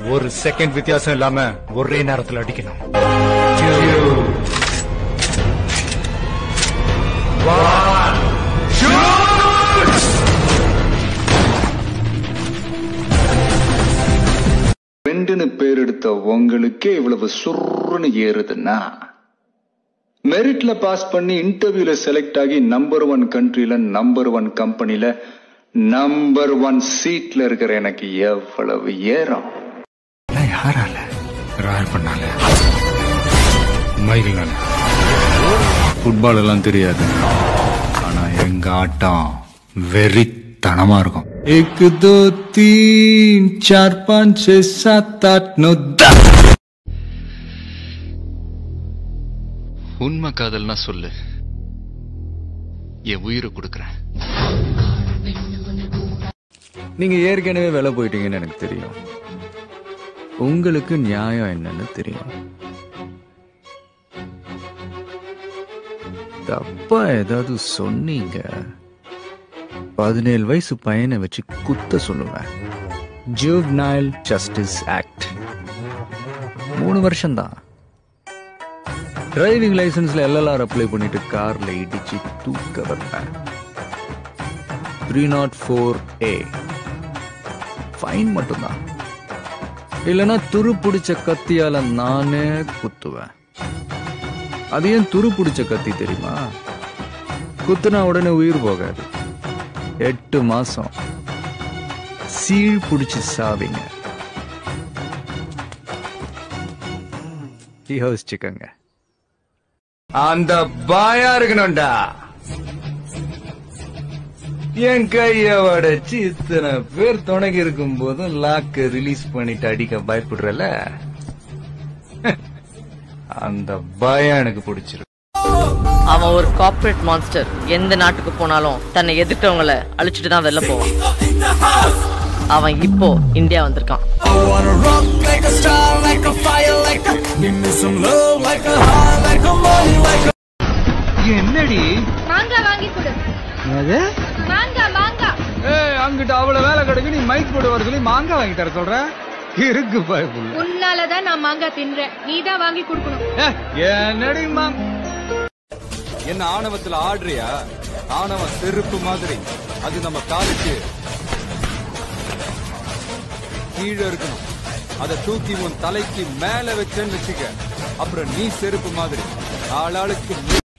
ஒரு செகண்ட் வித்தியாசம் இல்லாம ஒரே நேரத்துல அடிக்கணும் ரெண்டுன்னு பேர் எடுத்த உங்களுக்கே இவ்வளவு சுருன்னு ஏறுதுன்னா மெரிட்ல பாஸ் பண்ணி இன்டர்வியூல செலக்ட் ஆகி நம்பர் ஒன் கண்ட்ரில நம்பர் ஒன் கம்பெனில நம்பர் ஒன் சீட்ல இருக்கிற எனக்கு எவ்வளவு ஏறம் யாரால ராயர் பண்ணால மைகிள்னால ஃபுட்பால் எல்லாம் தெரியாது ஆனா எங்க ஆட்டம் வெறித்தனமா இருக்கும் एक दो तीन चार पाँच छह सात आठ नौ दस உண்மை காதல்னா சொல்லு என் உயிரை கொடுக்கறேன் நீங்க ஏற்கனவே வேலை போயிட்டீங்கன்னு எனக்கு தெரியும் உங்களுக்கு நியாயம் என்னன்னு தெரியும் தப்பா ஏதாவது சொன்னீங்க பதினேழு வயசு பையனை வச்சு குத்த சொல்லுவேன் ஜூவ்னைல் ஜஸ்டிஸ் ஆக்ட் மூணு வருஷம்தான் டிரைவிங் லைசன்ஸ்ல எல்எல்ஆர் அப்ளை பண்ணிட்டு கார்ல இடிச்சு தூக்க வைப்பேன் three not four a fine மட்டும்தான் இல்லைன்னா துரு பிடிச்ச கத்தியால நானே குத்துவேன் அது ஏன் துரு பிடிச்ச கத்தி தெரியுமா குத்துனா உடனே உயிர் போகாது எட்டு மாசம் சீழ் பிடிச்சு சாவிங்க யோசிச்சுக்கங்க அந்த பாயா இருக்கணும்டா என் கைய உடைச்சு இத்தனை பேர் துணைக்கு இருக்கும் போதும் லாக்க ரிலீஸ் பண்ணிட்டு அடிக்க பயப்படுறல அந்த பயம் எனக்கு பிடிச்சிருக்கு அவன் ஒரு கார்ப்பரேட் மான்ஸ்டர் எந்த நாட்டுக்கு போனாலும் தன்னை எதிர்க்கிறவங்கள அழிச்சிட்டு தான் வெளில போவான் அவன் இப்போ இந்தியா வந்திருக்கான் மாங்கா வாங்கி கொடு மாங்கா மாங்கா ஏய் அங்கிட்ட அவ்வளவு வேலை கிடைக்கும் நீ மைக் போட்டு வர சொல்லி மாங்காய் வாங்கி தர சொல்ற இருக்கு பயப்புள்ள உன்னாலதான் நான் மாங்கா தின்றேன் நீ தான் வாங்கி கொடுக்கணும் என்னடி மாங் என்ன ஆணவத்துல ஆடுறியா ஆணவம் செருப்பு மாதிரி அது நம்ம காலுக்கு கீழே இருக்கணும் அதை தூக்கி உன் தலைக்கு மேல வச்சேன்னு வச்சுக்க அப்புறம் நீ செருப்பு மாதிரி ஆளாளுக்கு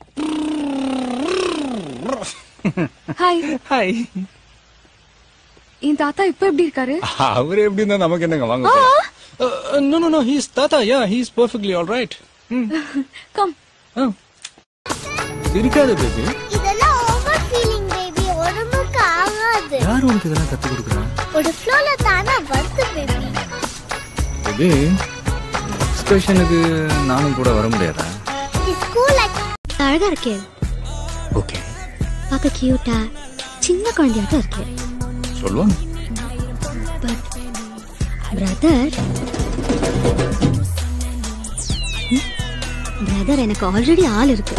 ஹாய் ஹாய் என் தாத்தா இப்ப எப்படி இருக்காரு அவர் எப்படி இருந்தா நமக்கு என்னங்க வாங்க நோ நோ நோ ஹீஸ் தாத்தா ya he's perfectly all right come இருக்காது பேபி இதெல்லாம் ஓவர் ஃபீலிங் பேபி உடம்புக்கு ஆகாது யார் உனக்கு இதெல்லாம் கத்து கொடுக்குறா ஒரு ஃப்ளோல தானா வருது பேபி பேபி எக்ஸ்பிரஷனுக்கு நானும் கூட வர முடியாதா ஸ்கூல் அழகா இருக்கே ஓகே பார்க்க கியூட்டா சின்ன குழந்தையாட்டம் இருக்கு சொல்லுவாங்க பட் பிரதர் பிரதர் எனக்கு ஆல்ரெடி ஆள் இருக்கு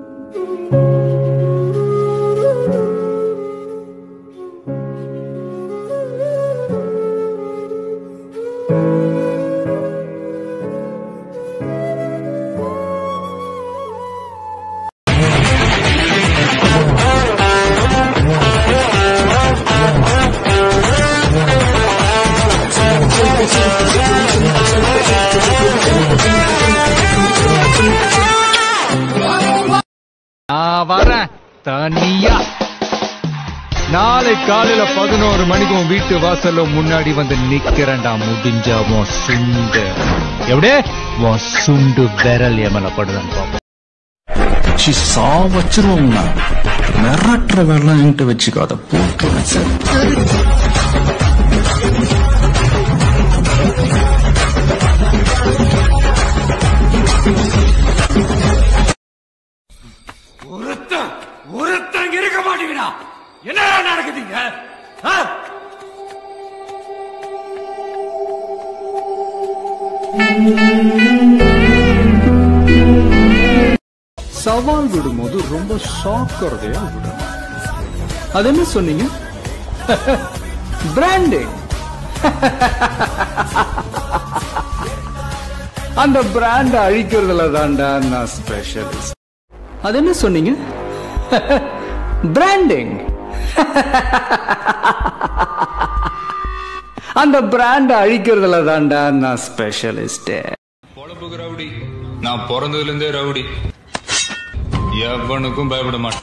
நான் வரேன் தனியா நாளை காலையில பதினோரு மணிக்கு உன் வீட்டு வாசல்ல முன்னாடி வந்து நிக்கிறேன்டா முடிஞ்ச உன் சுண்டு எப்படியே உன் சுண்டு விரல் எமல படுதான் பாப்போம் சா வச்சிருவோம்னா மிரட்டுற வேலை என்கிட்ட வச்சுக்காத போட்டுறேன் சார் ஒருத்தன் ஒருத்தன் இருக்க மாட்டீங்கடா என்ன நடக்குதுங்க ஆ? சவால் விடும்போது ரொம்ப ஷாக்கிறதையா விடணும் அது என்ன சொன்னீங்க பிராண்டிங் அந்த பிராண்ட் அழிக்கிறதுல தான்டா நான் ஸ்பெஷலிஸ்ட் அது என்ன சொன்னீங்க பிராண்டிங் அந்த பிராண்ட் அழிக்கிறதுல தான்டா நான் ஸ்பெஷலிஸ்ட் பொழப்புக்கு ரவுடி நான் பிறந்ததுல இருந்தே ரவுடி எவனுக்கும் பயப்பட மாட்டேன்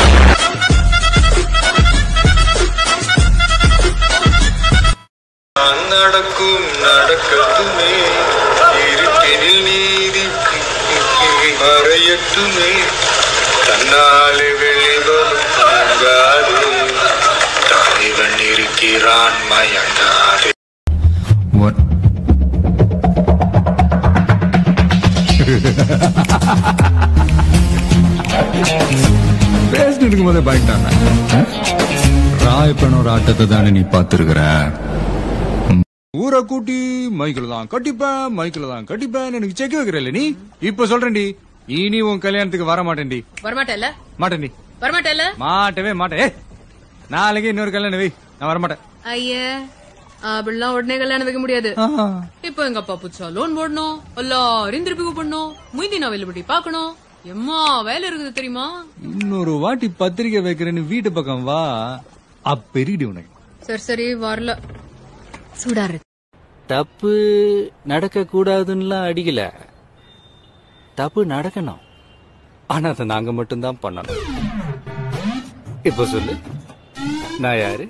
நடக்கும் நடக்கட்டுமே இருட்டினில் நீதி மறையட்டுமே தன்னாலே வெளிவரும் தூங்காது தலைவன் இருக்கிறான் மயங்காது What? பேசிட்டு இருக்கும் போதே பயந்தாங்க ராயப்பனோட ஆட்டத்தை தானே நீ பார்த்திருக்கிற ஊரை கூட்டி மைக்கில் தான் கட்டிப்பேன் மைக்கில் தான் கட்டிப்பேன் எனக்கு செக் வைக்கிறல்ல நீ இப்ப சொல்றேன்டி இனி உன் கல்யாணத்துக்கு வர மாட்டேன்டி வரமாட்டேல்ல மாட்டேன்டி வரமாட்டேல்ல மாட்டவே மாட்டேன் ஏய், நாளைக்கு இன்னொரு கல்யாணம் வை நான் வர மாட்டேன் ஐயே அப்படிலாம் உடனே கல்யாணம் வைக்க முடியாது இப்போ எங்க அப்பா புதுசா லோன் போடணும் எல்லாரையும் திருப்பி கூப்பிடணும் முந்தி நான் வெளிப்படி பாக்கணும் எம்மா வேலை இருக்குது தெரியுமா இன்னொரு வாட்டி பத்திரிக்கை வைக்கிறேன்னு வீட்டு பக்கம் வா அப்பெருகிடி உனக்கு சரி சரி வரல சூடாரு தப்பு நடக்க கூடாதுன்னுலாம் அடிக்கல தப்பு நடக்கணும் ஆனா அதை நாங்க மட்டும்தான் பண்ணணும் இப்ப சொல்லு நான் யாரு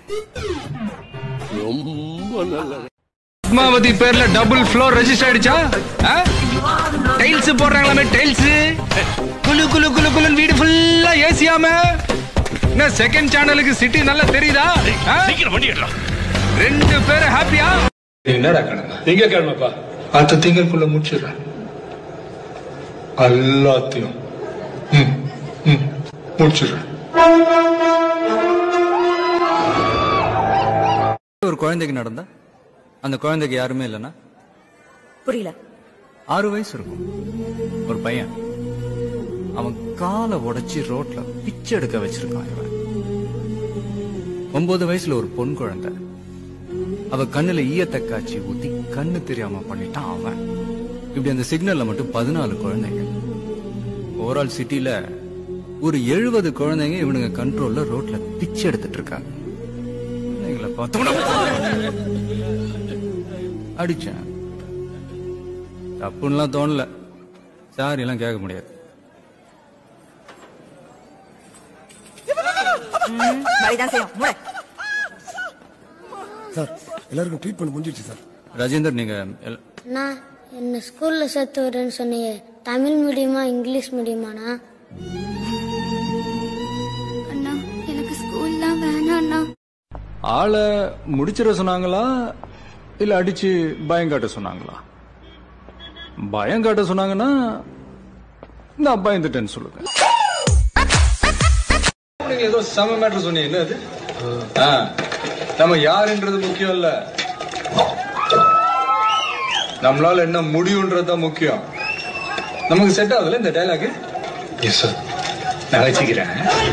ரொம்ப நல்லது பத்மாவதி பேர்ல டபுள் ஃப்ளோர் ரெஜிஸ்டர் ஆயிடுச்சா டைல்ஸ் போடுறாங்களாமே டைல்ஸ் குலு குலு குலு குலுன்னு வீடு ஃபுல்லா ஏசியாம என்ன செகண்ட் சேனலுக்கு சிட்டி நல்லா தெரியுதா சீக்கிரம் வண்டி எடுறா ரெண்டு பேரும் ஹாப்பியா என்னடா கிழமை திங்க கிழமைப்பா அடுத்த திங்களுக்குள்ள முடிச்சிடுறேன் எல்லாத்தையும் ம், ம், முடிச்சிடுறேன் ஒரு குழந்தைக்கு நடந்தா அந்த குழந்தைக்கு யாருமே இல்லைன்னா புரியல ஆறு வயசு இருக்கும் ஒரு பையன் அவன் காலை உடைச்சி ரோட்ல பிச்சை எடுக்க வச்சிருக்கான் இவன் ஒன்பது வயசுல ஒரு பொன் குழந்தை அவ கண்ணுல ஈயத்தை காய்ச்சி ஊத்தி கண்ணு தெரியாம பண்ணிட்டான் அவன் இப்படி அந்த சிக்னல்ல மட்டும் பதினாலு குழந்தைங்க ஓவரால் சிட்டில ஒரு எழுபது குழந்தைங்க இவனுங்க கண்ட்ரோல்ல ரோட்ல பிச்சை எடுத்துட்டு இருக்காங்க குழந்தைங்களை பார்த்தோம்னா அடிச்சேன் தப்புன்னுலாம் தோணல சாரி எல்லாம் கேட்க முடியாது வழிதான் செய்யும் மூளை சார் எல்லாருக்கும் ட்ரீட்மெண்ட் முடிஞ்சிடுச்சு சார் ராஜேந்தர் நீங்க எல்- நான் என்ன ஸ்கூல்ல சேர்த்து வரேன்னு சொன்னீங்க தமிழ் மீடியமா இங்கிலீஷ் மீடியமாண்ணா அண்ணா எனக்கு ஸ்கூல்லாம் வேணாண்ணா ஆளை முடிச்சிட சொன்னாங்களா இல்ல அடிச்சு பயம் காட்ட சொன்னாங்களா பயம் காட்ட சொன்னாங்கன்னா நான் பயந்துட்டேன்னு சொல்லுங்க நீங்க ஏதோ செம மேட்டர் சொன்னீங்க என்ன அது ஆ, நம்ம யாருன்றது முக்கியம் இல்ல நம்மளால என்ன முடியும்ன்றது தான் முக்கியம் நமக்கு செட் ஆகுதுல இந்த டைலாக் எஸ் சார் நான் வச்சுக்கிறேன்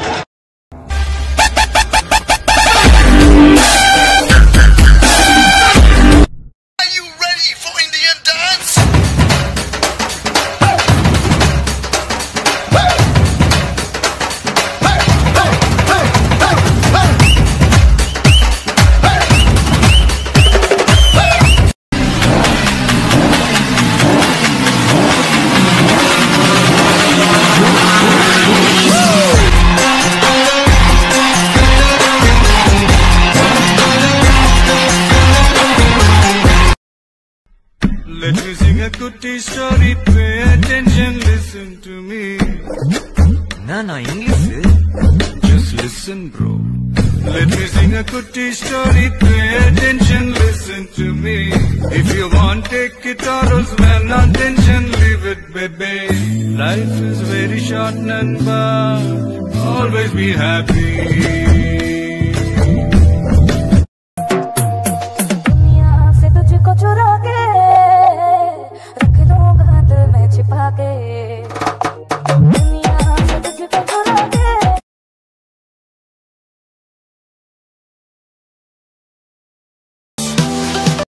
Let me sing a goodie story, pay attention, listen to me. நான் English Just listen, bro. Let me sing a goodie story, pay attention, listen to me. If you want, take it or else, man, attention, leave it, baby. Life is very short, Namba. Always be happy.